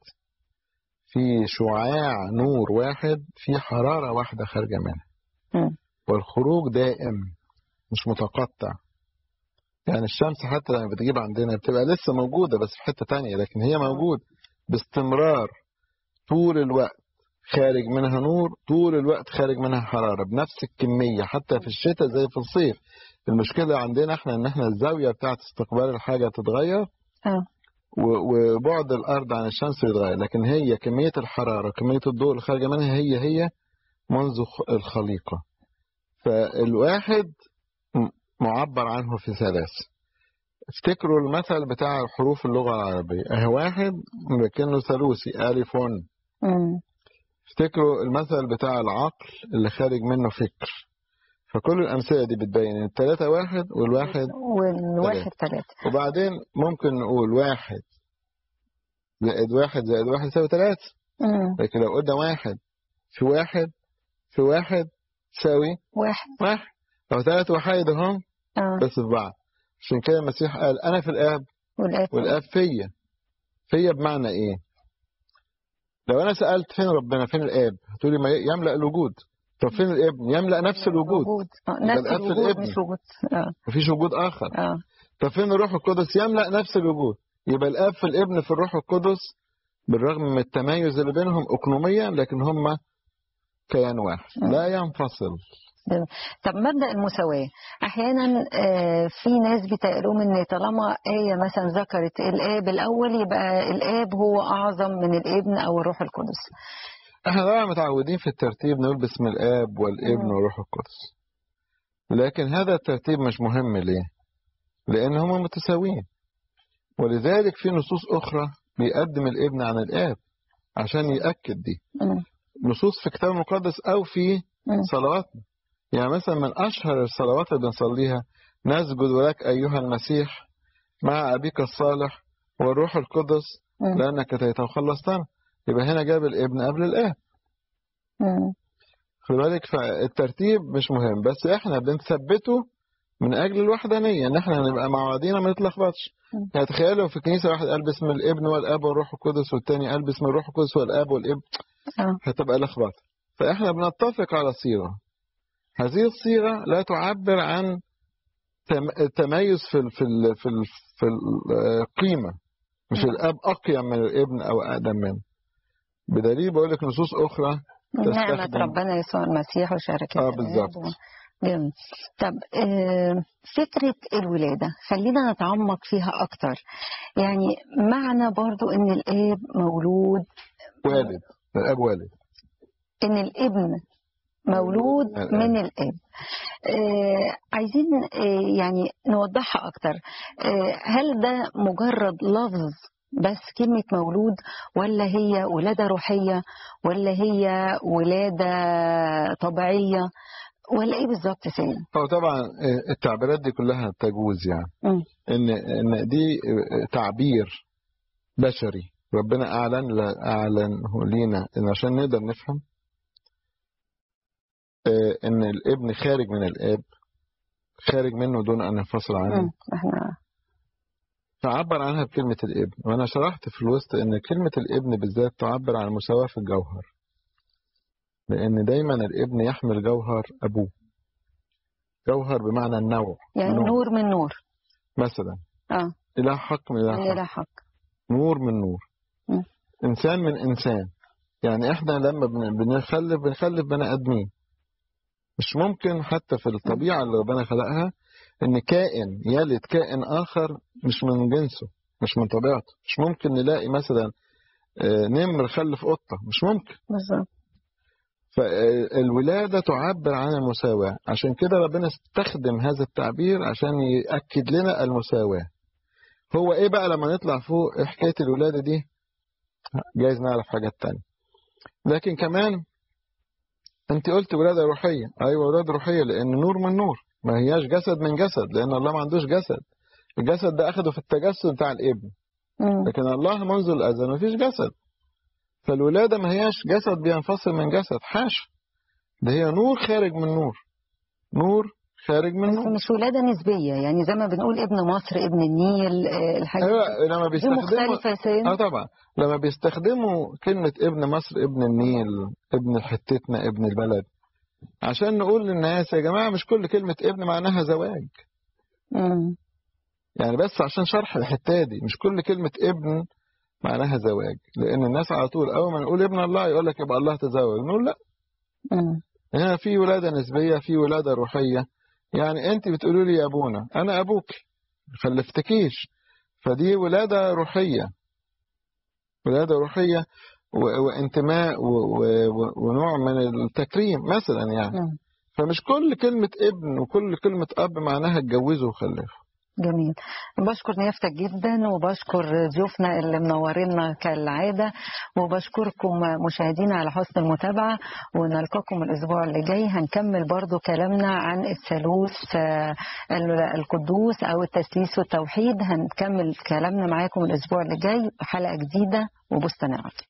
في شعاع نور واحد في حرارة واحدة خارجة منها مم. والخروج دائم مش متقطع يعني الشمس حتى لما بتجيب عندنا بتبقى لسه موجودة بس في حتة تانية لكن هي موجود باستمرار طول الوقت خارج منها نور طول الوقت خارج منها حرارة بنفس الكمية حتى في الشتاء زي في الصيف المشكلة عندنا احنا ان احنا الزاوية بتاعت استقبال الحاجة تتغير اه و- وبعد الأرض عن الشمس يتغير لكن هي كمية الحرارة كمية الضوء اللي خارجة منها هي هي منذ خ- الخليقة فالواحد م- معبر عنه في ثلاث افتكروا المثل بتاع حروف اللغة العربية اه واحد لكنه ثالوثي ألف مم. افتكروا المثل بتاع العقل اللي خارج منه فكر فكل الأمثلة دي بتبين ان التلاتة واحد والواحد والواحد تلاتة وبعدين ممكن نقول واحد زائد واحد زائد واحد يساوي تلاتة مم. لكن لو قلنا واحد في واحد في واحد تساوي واحد واحد لو ثلاث وحيد هم اه بس في بعض عشان كده المسيح قال أنا في الآب والآب والآب فيا فيا بمعنى إيه؟ لو أنا سألت فين ربنا فين الآب؟ هتقولي ما يملأ الوجود طب فين الابن؟ يملأ نفس الوجود وجود آه. نفس الآب في الوجود الابن. مش وجود اه مفيش وجود آخر اه طب فين الروح القدس؟ يملأ نفس الوجود يبقى الآب في الابن في الروح القدس بالرغم من التمايز اللي بينهم أقنوميا لكن هم كيان واحد لا ينفصل طب مبدأ المساواة أحيانا آه، في ناس بتقولون إن طالما آية مثلا ذكرت الآب الأول يبقى الآب هو أعظم من الابن أو الروح القدس احنا طبعا متعودين في الترتيب نقول باسم الاب والابن مم. والروح القدس لكن هذا الترتيب مش مهم ليه لان هم متساويين ولذلك في نصوص اخرى بيقدم الابن عن الاب عشان يأكد دي مم. نصوص في الكتاب المقدس او في مم. صلواتنا يعني مثلا من اشهر الصلوات اللي بنصليها نسجد لك ايها المسيح مع ابيك الصالح والروح القدس مم. لانك اتيت وخلصتنا يبقى هنا جاب الابن قبل الاب مم. خلي بالك فالترتيب مش مهم بس احنا بنثبته من اجل الوحدانيه ان احنا نبقى مع بعضينا ما نتلخبطش مم. يعني تخيلوا في كنيسه واحد قال باسم الابن والاب والروح القدس والتاني قال باسم الروح القدس والاب والابن آه. هتبقى لخبطه فاحنا بنتفق على صيغه هذه الصيغه لا تعبر عن تم- التميز في ال في ال في ال في القيمه مش مم. الاب اقيم من الابن او اقدم منه بدليل بقول لك نصوص اخرى نعمة تستخدم- ربنا يسوع المسيح وشركة اه الآب بالظبط و- جميل طب آه، فكرة الولادة خلينا نتعمق فيها أكتر يعني معنى برضو إن الآب مولود والد الاب والد إن الابن مولود الآب. من الآب آه عايزين آه يعني نوضحها أكتر آه هل ده مجرد لفظ بس كلمة مولود ولا هي ولادة روحية ولا هي ولادة طبيعية ولا إيه بالظبط يا سيدنا؟ هو طبعا التعبيرات دي كلها تجوز يعني مم. ان ان دي تعبير بشري ربنا أعلن أعلنه لينا إن عشان نقدر نفهم آه، إن الابن خارج من الآب خارج منه دون أن ينفصل عنه مم. احنا فعبر عنها بكلمة الابن وأنا شرحت في الوسط إن كلمة الابن بالذات تعبر عن المساواة في الجوهر لأن دايما الابن يحمل جوهر أبوه جوهر بمعنى النوع يعني نوع. نور من نور مثلا اه إله حق من إله من حق إله حق نور من نور مم. إنسان من إنسان يعني إحنا لما بن- بنخلف بنخلف بني آدمين مش ممكن حتى في الطبيعة اللي ربنا خلقها إن كائن يلد كائن آخر مش من جنسه مش من طبيعته مش ممكن نلاقي مثلا آه، نمر خلف قطة مش ممكن بالظبط فالولادة تعبر عن المساواة عشان كده ربنا استخدم هذا التعبير عشان يأكد لنا المساواة هو ايه بقى لما نطلع فوق حكاية الولادة دي جايز نعرف حاجات تانية لكن كمان انت قلت ولادة روحية ايوه ولادة روحية لان نور من نور ما هياش جسد من جسد لان الله ما عندوش جسد الجسد ده اخده في التجسد بتاع الابن مم. لكن الله منذ الازل ما فيش جسد فالولادة ما هياش جسد بينفصل من جسد حاشا ده هي نور خارج من نور نور خارج من بس نور مش ولادة نسبية يعني زي ما بنقول ابن مصر ابن النيل آه، الحاجات ايوه لما دي بيستخدموا مختلفة يا سيدنا اه طبعا لما بيستخدموا كلمة ابن مصر ابن النيل ابن حتتنا ابن البلد عشان نقول للناس يا جماعة مش كل كلمة ابن معناها زواج مم. يعني بس عشان شرح الحتة دي مش كل كلمة ابن معناها زواج لأن الناس على طول أول ما نقول ابن الله يقول لك يبقى الله تزوج نقول لا مم. هنا في ولادة نسبية في ولادة روحية يعني أنت بتقولوا لي يا أبونا أنا أبوك خلفتكيش فدي ولادة روحية ولادة روحية و- وانتماء و- و- ونوع من التكريم مثلا يعني مم. فمش كل كلمة ابن وكل كلمة أب معناها اتجوزه وخلفه جميل بشكر نيافتك جدا وبشكر ضيوفنا اللي منورينا كالعادة وبشكركم مشاهدينا على حسن المتابعة ونلقاكم الأسبوع اللي جاي هنكمل برضو كلامنا عن الثالوث آه، القدوس أو التثليث والتوحيد هنكمل كلامنا معاكم الأسبوع اللي جاي بحلقة جديدة وبستان العافية